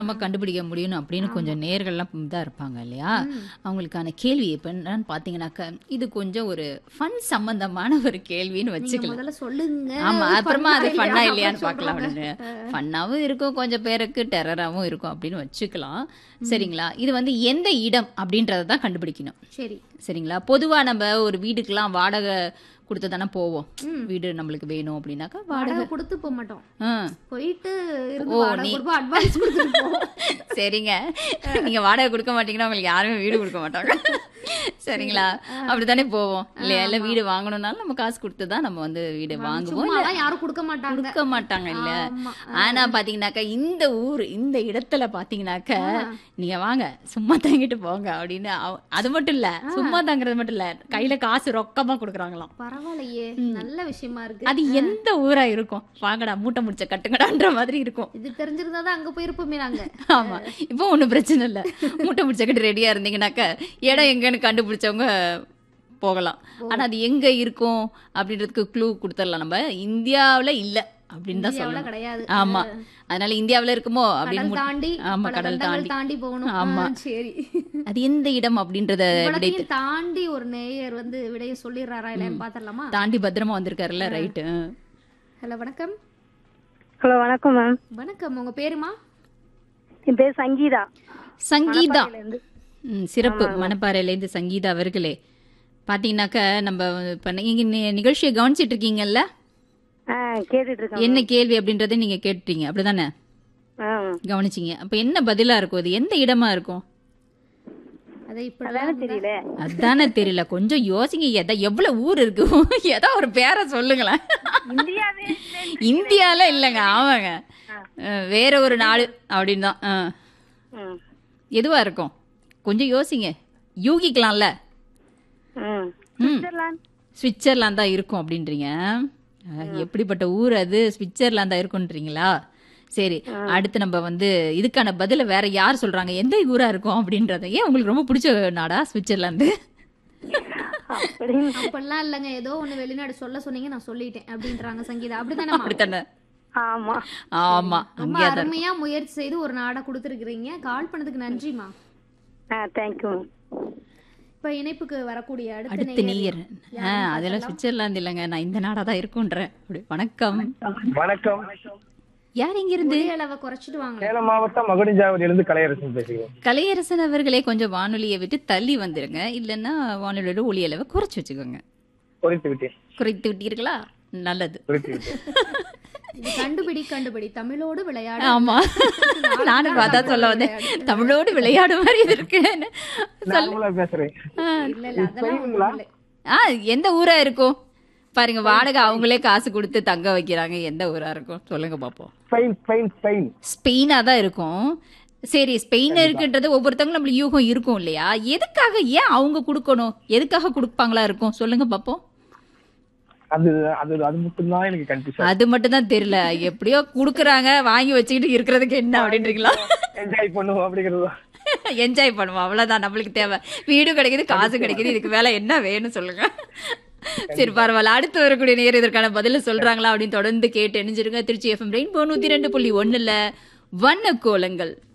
நம்ம கண்டுபிடிக்க முடியும் அப்படின்னு கொஞ்சம் நேர்கள்லாம் இதாக இருப்பாங்க இல்லையா அவங்களுக்கான கேள்வி இப்போ என்னன்னு பார்த்தீங்கன்னாக்க இது கொஞ்சம் ஒரு ஃபன் சம்பந்தமான ஒரு கேள்வின்னு நீங்க வச்சுக்கலாம் முதல்ல சொல்லுங்க ஆமா அப்புறமா அது பண்ணா ஃபன்னா இல்லையா இல்லையான்னு அப்படின்னு பார்க்கலாம் சொல்றாங்க. அப்படின்னு ஃபன்னாவும் இருக்கும் கொஞ்சம் பேருக்கு டெரராகவும் இருக்கும் அப்படின்னு வச்சுக்கலாம் சரிங்களா இது வந்து எந்த இடம் அப்படின்றத தான் கண்டுபிடிக்கணும் சரி சரிங்களா பொதுவா நம்ம ஒரு வீடுக்கெல்லாம் வாடகை கொடுத்து தானே போவோம் வீடு நம்மளுக்கு வேணும் அப்படின்னாக்கா வாடகை வாடகை கொடுத்து போக மாட்டோம் ஆ போயிட்டு இருந்து ஓ, வாடகை நீ- கொடுப்போம் அட்வான்ஸ் கொடுத்துட்டு போவோம் சரிங்க நீங்க வாடகை கொடுக்க மாட்டீங்கன்னா உங்களுக்கு யாருமே வீடு கொடுக்க மாட்டாங்க சரிங்களா அப்படித்தானே போவோம் இல்லையா இல்ல வீடு வாங்கணும்னாலும் நம்ம காசு கொடுத்து தான் நம்ம வந்து வீடு வாங்குவோம் இல்ல சும்மாலாம் யாரும் கொடுக்க மாட்டாங்க கொடுக்க மாட்டாங்க இல்ல ஆமா. ஆனா பாத்தீங்கன்னாக்கா இந்த ஊர் இந்த இடத்துல பாத்தீங்கன்னாக்க நீங்க வாங்க சும்மா தங்கிட்டு போங்க அப்படின்னு அவ- அது மட்டும் இல்ல சும்மா தங்குறது மட்டும் இல்ல கையில காசு ரொக்கமா கொடுக்குறாங்களாம் பரவாயில்லையே நல்ல விஷயமா இருக்கு அது எந்த ஊரா இருக்கும் வாங்கடா மூட்டை முடிச்ச கட்டுங்கடான்ற மாதிரி இருக்கும் இது தெரிஞ்சிருந்தா தான் அங்க போயிருப்போமே நாங்க ஆமா இப்போ ஒண்ணும் பிரச்சனை இல்ல மூட்டை முடிச்ச கட்டு ரெடியா இருந்தீங்கன்னாக்க இடம் எங்கன்னு கண்டுபிடிச்சவங்க போகலாம் ஆனா அது எங்க இருக்கும் அப்படின்றதுக்கு க்ளூ கொடுத்துடலாம் நம்ம இந்தியாவுல இல்ல அப்படின்னு தான் இந்தியாவுல சொல்லணும் கிடையாது ஆமா அதனால இந்தியாவுல இருக்குமோ அப்படின்னு கடல் மு- தாண்டி ஆமா பல கடல் கண்டங்கள் தாண்டி தாண்டி போகணும் ஆமா. ஆ, சரி அது எந்த இடம் அப்படின்றத விடை இவ்வளத்தையும் தாண்டி ஒரு நேயர் வந்து விடைய சொல்லிடுறாரா இல்லையான்னு பாத்திரலாமா தாண்டி பத்திரமா வந்திருக்காருல்ல ரைட்டு ஹலோ வணக்கம் ஹலோ வணக்கம் மேம் வணக்கம் உங்க பேருமா என் பேர் சங்கீதா சங்கீதா இருந்து. ம், சிறப்பு மணப்பாறையிலேருந்து சங்கீதா அவர்களே பாத்தீங்கன்னாக்க நம்ம இப்ப நீங்க நி- நிகழ்ச்சியை கவனிச்சிட்டு இருக்கீங்கல்ல ஆ கேட்டுட்டு இருக்கேன் என்ன கேள்வி அப்படின்றத நீங்க கேட்டீங்க அப்படிதானே ஆ கவனிச்சீங்க அப்ப என்ன பதிலா இருக்கும் அது எந்த இடமா இருக்கும் அதை இப்படி அதானே தெரியல அதானே தெரியல கொஞ்சம் யோசிங்க எதா எவ்வளவு ஊர் இருக்கு ஏதோ ஒரு பேரை சொல்லுங்களேன் இந்தியாவே இந்தியால இல்லைங்க ஆமாங்க அஹ், வேற ஒரு நாடு அப்படின்னு தான் அஹ். ம் எதுவா இருக்கும் கொஞ்சம் யோசிங்க யூகிக்கலாம்ல ம் ம் சுவிட்சர்லாந்து சுவிட்சர்லாந்து தான் இருக்கும் அப்படின்றீங்க அஹ், எப்படிப்பட்ட ஊர் அது சுவிட்சர்லாந்து தான் இருக்குன்றீங்களா சரி அடுத்து நம்ம வந்து இதுக்கான பதில வேற யார் சொல்றாங்க எந்த ஊரா இருக்கும் அப்படின்றத ஏன் உங்களுக்கு ரொம்ப பிடிச்ச நாடா சுவிட்சர்லாந்து அப்படின்னு அப்படிலாம் இல்லைங்க ஏதோ ஒண்ணு வெளிநாடு சொல்ல சொன்னீங்க நான் சொல்லிட்டேன் அப்படின்றாங்க சங்கீதா அப்படித்தானேமா அப்படித்தானே ஆமா ஆமா ரொம்ப அங்கேயா தான் அருமையா முயற்சி செய்து ஒரு நாடை கொடுத்துருக்கீங்க கால் பண்ணதுக்கு நன்றிமா ஆ தேங்க்யூ இப்ப இணைப்புக்கு வரக்கூடிய அடுத்த அடுத்து நேயர் நீர் ஆ அதெல்லாம் சுவிட்சர்லாந்து இல்லைங்க நான் இந்த நாடா தான் இருக்குன்றேன் அப்படி வணக்கம் வணக்கம் யார் இங்க இருந்து ஒலி அளவை குறைச்சிட்டு வாங்க சேலம் மாவட்டம் மகுடிஞ்சாவடியிலிருந்து கலையரசன் பேசுகிறேன் கலையரசன் அவர்களே கொஞ்சம் வானொலியை விட்டு தள்ளி வந்துருங்க இல்லைன்னா வானொலியோட ஒலி அளவை குறைச்சு வச்சுக்கோங்க குறித்து விட்டேன் குறைத்து விட்டீர்களா நல்லது குறித்து விட்டேன் இது கண்டுபிடி கண்டுபிடி தமிழோடு விளையாடு ஆமா நானும் பார்த்தா சொல்ல வந்தேன் தமிழோடு விளையாடு மாதிரி இது இருக்கு நார்மலா பேசுறேன் இல்ல இல்ல அதெல்லாம் ஒண்ணும் இல்ல. ஆ எந்த ஊரா இருக்கும் பாருங்க வாடகை அவங்களே காசு கொடுத்து தங்க வைக்கிறாங்க எந்த ஊரா இருக்கும் சொல்லுங்க பாப்போம் ஸ்பெயின் ஸ்பெயின் ஸ்பெயின் ஸ்பெயினா தான் இருக்கும் சரி ஸ்பெயின் இருக்குன்றது ஒவ்வொருத்தவங்களும் நம்மளுக்கு யூகம் இருக்கும் இல்லையா எதுக்காக ஏன் அவங்க கொடுக்கணும் எதுக்காக கொடுப்பாங்களா இருக்கும் சொல்லுங்க பாப்போம் அது அது அது மட்டும்தான் எனக்கு கன்ஃபியூஷன் அது மட்டும் தான் தெரியல எப்படியோ குடுக்குறாங்க வாங்கி வச்சுக்கிட்டு இருக்கிறதுக்கு என்ன அப்படின்றீங்களா என்ஜாய் பண்ணுவோம் அப்படிங்கிறது தான். என்ஜாய் பண்ணுவோம் அவ்வளவுதான் நம்மளுக்கு தேவை வீடு கிடைக்குது காசு கிடைக்குது இதுக்கு மேல என்ன வேணும் சொல்லுங்க சரி பரவாயில்ல அடுத்து வரக்கூடிய நேரம் இதற்கான பதில சொல்றாங்களா அப்படின்னு தொடர்ந்து கேட்டு எணிஞ்சிருங்க திருச்சி எஃப்எம் ரெயின்போ நூத்தி ரெண்டு புள்ளி ஒண்ணுல வண்ண கோலங்கள்